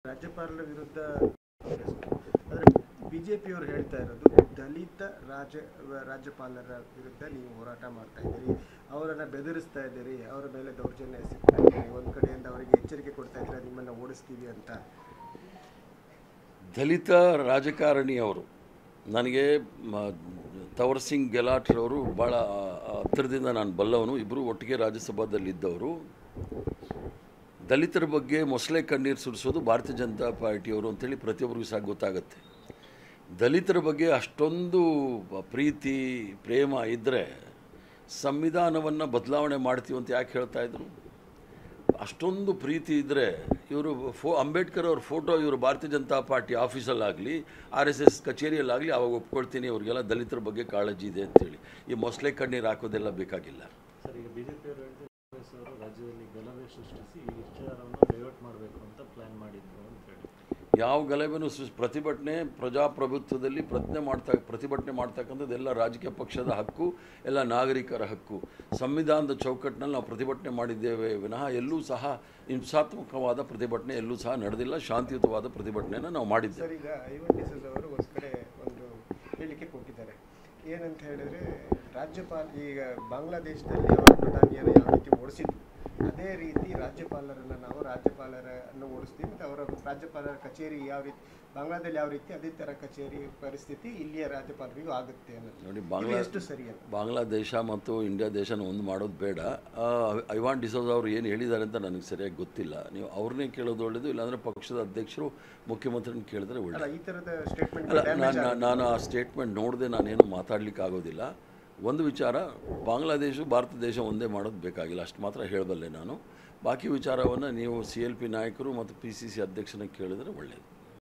ರಾಜ್ಯಪಾಲರ ವಿರುದ್ಧ ಆದರೆ ಬಿಜೆಪಿಯವರು ಹೇಳ್ತಾ ಇರೋದು ದಲಿತ ರಾಜ ರಾಜ್ಯಪಾಲರ ವಿರುದ್ಧ ನೀವು ಹೋರಾಟ ಮಾಡ್ತಾ ಇದ್ದೀರಿ ಅವರನ್ನ ಬೆದರಿಸ್ತಾ ಇದ್ದೀರಿ ಅವರ ಮೇಲೆ ದೌರ್ಜನ್ಯ ಎಸಗ್ತಾ ಇದ್ದೀರಿ ಒಂದು ಕಡೆಯಿಂದ ಅವರಿಗೆ ಎಚ್ಚರಿಕೆ ಕೊಡ್ತಾ ಇದ್ದೀರಾ ನಿಮ್ಮನ್ನ ಓಡಿಸ್ತೀವಿ ಅಂತ ದಲಿತ ರಾಜಕಾರಣಿಯವರು ನನಗೆ ಮ- ತವರ್ ಸಿಂಗ್ ಗೆಲಾಟ್ರವರು ಭಾಳ ಹತ್ತಿರದಿಂದ ನಾನು ಬಲ್ಲವನು ಇಬ್ಬರು ಒಟ್ಟಿಗೆ ರಾಜ್ಯಸಭಾದಲ್ಲಿದ್ದವರು ದಲಿತರ ಬಗ್ಗೆ ಮೊಸಳೆ ಕಣ್ಣೀರು ಸುರಿಸೋದು ಭಾರತೀಯ ಜನತಾ ಪಾರ್ಟಿಯವರು ಅಂತೇಳಿ ಪ್ರತಿಯೊಬ್ಬರಿಗೂ ಸಹ ಗೊತ್ತಾಗುತ್ತೆ ದಲಿತರ ಬಗ್ಗೆ ಅಷ್ಟೊಂದು ಪ್ರೀತಿ ಪ್ರೇಮ ಇದ್ದರೆ ಸಂವಿಧಾನವನ್ನು ಬದಲಾವಣೆ ಮಾಡ್ತೀವಿ ಅಂತ ಯಾಕೆ ಹೇಳ್ತಾ ಇದ್ರು ಅಷ್ಟೊಂದು ಪ್ರೀತಿ ಇದ್ದರೆ ಇವರು ಫೋ ಅಂಬೇಡ್ಕರ್ ಅವ್ರ ಫೋಟೋ ಇವರು ಭಾರತೀಯ ಜನತಾ ಪಾರ್ಟಿ ಆಫೀಸಲ್ಲಾಗಲಿ ಆರ್ ಎಸ್ ಎಸ್ ಕಚೇರಿಯಲ್ಲಾಗಲಿ ಅವಾಗ ಒಪ್ಕೊಳ್ತೀನಿ ಅವ್ರಿಗೆಲ್ಲ ದಲಿತರ ಬಗ್ಗೆ ಕಾಳಜಿ ಇದೆ ಅಂತೇಳಿ ಈ ಮೊಸಳೆ ಕಣ್ಣೀರು ಹಾಕೋದೆಲ್ಲ ಬೇಕಾಗಿಲ್ಲ ಸರ್ ಈಗ ಬಿಜೆಪಿಯವರು ಹೇಳ್ತಾರೆ ಕಾಂಗ್ರೆಸ್ ಅವರು ರಾಜ್ಯದಲ್ಲಿ ಗಲಭೆ ಸೃಷ್ಟಿಸಿ ಈ ವಿಚಾರವನ್ನು ಡೈವರ್ಟ್ ಮಾಡಬೇಕು ಅಂತ ಪ್ಲಾನ್ ಮಾಡಿದ್ರು ಅಂತ ಹೇಳಿ ಯಾವ ಗಲಭೆನೂ ಸೃಷ್ಟಿ ಪ್ರತಿಭಟನೆ ಪ್ರಜಾಪ್ರಭುತ್ವದಲ್ಲಿ ಪ್ರತಿಜ್ಞೆ ಮಾಡ್ತಾ ಪ್ರತಿಭಟನೆ ಮಾಡ್ತಕ್ಕಂಥದ್ದು ಎಲ್ಲ ರಾಜಕೀಯ ಪಕ್ಷದ ಹಕ್ಕು ಎಲ್ಲ ನಾಗರಿಕರ ಹಕ್ಕು ಸಂವಿಧಾನದ ಚೌಕಟ್ಟಿನಲ್ಲಿ ನಾವು ಪ್ರತಿಭಟನೆ ಮಾಡಿದ್ದೇವೆ ವಿನಃ ಎಲ್ಲೂ ಸಹ ಹಿಂಸಾತ್ಮಕವಾದ ಪ್ರತಿಭಟನೆ ಎಲ್ಲೂ ಸಹ ನಡೆದಿಲ್ಲ ಶಾಂತಿಯುತವಾದ ಪ್ರತಿಭಟನೆಯನ್ನು ನಾವು ಮಾಡಿದ್ದೇವೆ ಸರ್ ಈಗ ಐವನ್ ಡಿಸೋಜ್ ಅವರು ಒಂದು ಕಡೆ ಒಂದು ಹೇಳಿಕೆ ಕೊಟ್ಟಿದ್ದಾರೆ ಏನಂತ ಹೇಳಿದ್ರೆ ರಾಜ್ಯಪಾಲ ಈಗ ಬಾಂಗ್ಲಾದೇಶದಲ್ಲಿ ಅವರ ಪ್ರಧಾನಿಯನ್ನು ಯಾವ ರೀತಿ ಓಡಿಸಿದ್ರು ಅದೇ ರೀತಿ ರಾಜ್ಯಪಾಲರನ್ನ ನಾವು ರಾಜ್ಯಪಾಲರನ್ನು ಓಡಿಸ್ತೀವಿ ಮತ್ತು ಅವರ ರಾಜ್ಯಪಾಲರ ಕಚೇರಿ ಯಾವ ರೀತಿ ಬಾಂಗ್ಲಾದಲ್ಲಿ ಯಾವ ರೀತಿ ಅದೇ ಥರ ಕಚೇರಿ ಪರಿಸ್ಥಿತಿ ಇಲ್ಲಿಯ ರಾಜ್ಯಪಾಲರಿಗೂ ಆಗುತ್ತೆ ಅನ್ನೋದು ನೋಡಿ ಇದು ಬಾಂಗ್ಲಾ ಎಷ್ಟು ಸರಿ ಅಂತ ಬಾಂಗ್ಲಾದೇಶ ಮತ್ತು ಇಂಡಿಯಾ ದೇಶನ ಒಂದು ಮಾಡೋದು ಬೇಡ ಆ, ಐವಾನ್ ಡಿಸೋಜ್ ಅವರು ಏನು ಹೇಳಿದ್ದಾರೆ ಅಂತ ನನಗೆ ಸರಿಯಾಗಿ ಗೊತ್ತಿಲ್ಲ ನೀವು ಅವ್ರನ್ನೇ ಕೇಳೋದು ಒಳ್ಳೆಯದು ಇಲ್ಲಾಂದರೆ ಪಕ್ಷದ ಅಧ್ಯಕ್ಷರು ಮುಖ್ಯಮಂತ್ರಿನ ಕೇಳಿದ್ರೆ ಅಲ್ಲ ಒಳ್ಳೆಯದು ಈ ಥರದ ಸ್ಟೇಟ್ಮೆಂಟ್ ಅಲ್ಲ ನಾನು ನಾನು ಆ ಸ್ಟೇಟ್ಮೆಂಟ್ ನೋಡದೆ ನಾನೇನು ಮಾತಾಡ್ಲಿಕ್ಕೆ ಆಗೋದಿಲ್ಲ ಒಂದು ವಿಚಾರ ಬಾಂಗ್ಲಾದೇಶ ಭಾರತ ದೇಶ ಒಂದೇ ಮಾಡೋದು ಬೇಕಾಗಿಲ್ಲ ಅಷ್ಟು ಮಾತ್ರ ಹೇಳಬಲ್ಲೆ ನಾನು ಬಾಕಿ ವಿಚಾರವನ್ನು ನೀವು ಸಿ ಎಲ್ ಪಿ ನಾಯಕರು ಮತ್ತು ಪಿ ಸಿ ಸಿ ಅಧ್ಯಕ್ಷನ ಕೇಳಿದರೆ ಒಳ್ಳೆಯದು